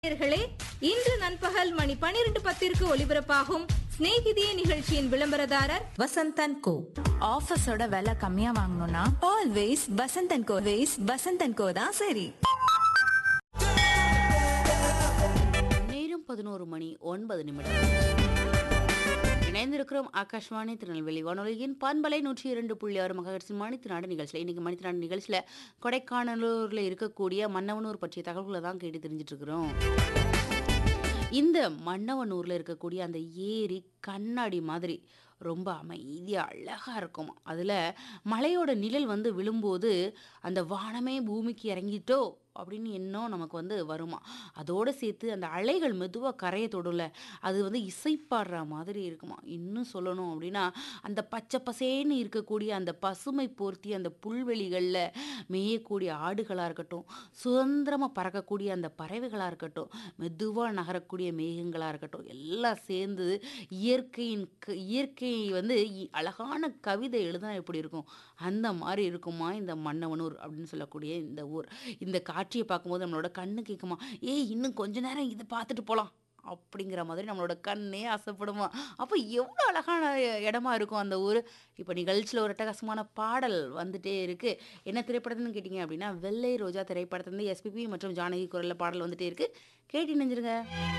நேயர்களே இன்று நண்பகல் மணி பனிரெண்டு பத்திற்கு ஒலிபரப்பாகும் சிநேகிதியே நிகழ்ச்சியின் விளம்பரதாரர் வசந்தன் கோ ஆஃபீஸோட விலை கம்மியா வாங்கணும்னா always Vasanth and co ways Vasanth and co தான் சரி நேரம் பதினோரு மணி ஒன்பது நிமிடம் இணைந்திருக்கிறோம் ஆகாஷ்வாணி திருநெல்வேலி வானொலியின் பண்பலை நூற்றி இரண்டு புள்ளி ஆறு மகர்ஸின் மணித்தினாடு நிகழ்ச்சியில் இன்னைக்கு மணித்தினாடு நிகழ்ச்சியில் கொடைக்கானலூரில் இருக்கக்கூடிய மன்னவனூர் பற்றிய தகவல்களை தான் கேட்டு தெரிஞ்சிட்டு இருக்கிறோம் இந்த மன்னவனூரில் இருக்கக்கூடிய அந்த ஏரி கண்ணாடி மாதிரி ரொம்ப அமைதியாக அழகாக இருக்கும் அதில் மலையோட நிழல் வந்து விழும்போது அந்த வானமே பூமிக்கு இறங்கிட்டோ அப்படின்னு எண்ணம் நமக்கு வந்து வருமா அதோடு சேர்த்து அந்த அலைகள் மெதுவாக கரையை தொடும்ல அது வந்து இசைப்பாடுற மாதிரி இருக்குமா இன்னும் சொல்லணும் அப்படின்னா அந்த பச்சை பசேன்னு இருக்கக்கூடிய அந்த பசுமை போர்த்தி அந்த புல்வெளிகளில் மேயக்கூடிய ஆடுகளாக இருக்கட்டும் சுதந்திரமாக பறக்கக்கூடிய அந்த பறவைகளாக இருக்கட்டும் மெதுவாக நகரக்கூடிய மேகங்களாக இருக்கட்டும் எல்லாம் சேர்ந்து இயற்கையின் க- இயற்கையை வந்து இ- அழகான கவிதை எழுதினா எப்படி இருக்கும் அந்த மாதிரி இருக்குமா இந்த மன்னவனூர் அப்படின்னு சொல்லக்கூடிய இந்த ஊர் இந்த காட்சியை பார்க்கும்போது நம்மளோட கண்ணு கேட்குமா ஏய் இன்னும் கொஞ்ச நேரம் இதை பார்த்துட்டு போகலாம் அப்படிங்கிற மாதிரி நம்மளோட கண்ணே ஆசைப்படுமா அப்போ எவ்வளோ அழகான இடமா இருக்கும் அந்த ஊர் இப்போ நிகழ்ச்சியில் ஒரு அட்டகாசமான பாடல் வந்துட்டே இருக்கு என்ன திரைப்படத்துன்னு கேட்டிங்க அப்படின்னா வெள்ளை ரோஜா திரைப்படத்துலேருந்து எஸ்பிபி மற்றும் ஜானகி குரலில் பாடல் வந்துட்டே இருக்கு கேட்டு நினைஞ்சிருங்க